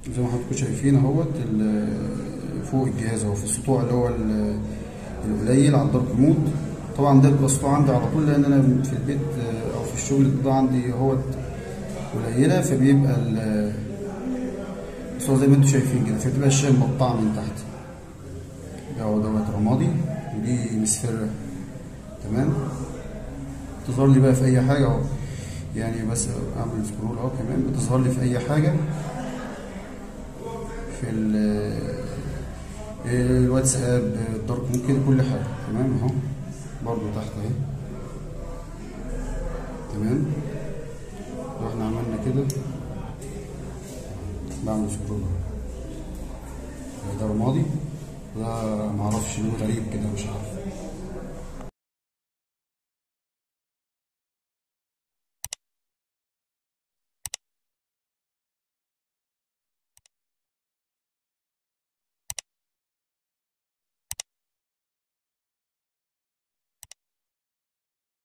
زي ما حضراتكم شايفين اهوت ال- فوق الجهاز اهو في السطوع اللي هو ال- القليل على الدارك مود طبعا ده بيبقى سطوع عندي على طول لان انا في البيت آه، او في الشغل الإضاءة عندي اهوت قليله فبيبقى ال- بس هو زي ما انتم شايفين كده فبتبقى الشاشه مقطعه من تحت ده هو دوت رمادي ودي مصفرة تمام تظهر لي بقى في اي حاجه اهو يعني بس اعمل سكرول اهو كمان بتظهر لي في اي حاجه في ال- الواتساب الدارك ممكن كل حاجه تمام اهو برضو تحت اهي تمام لو احنا عملنا كده بعمل سكرول اهو ده رمادي ده معرفش لون غريب كده مش عارف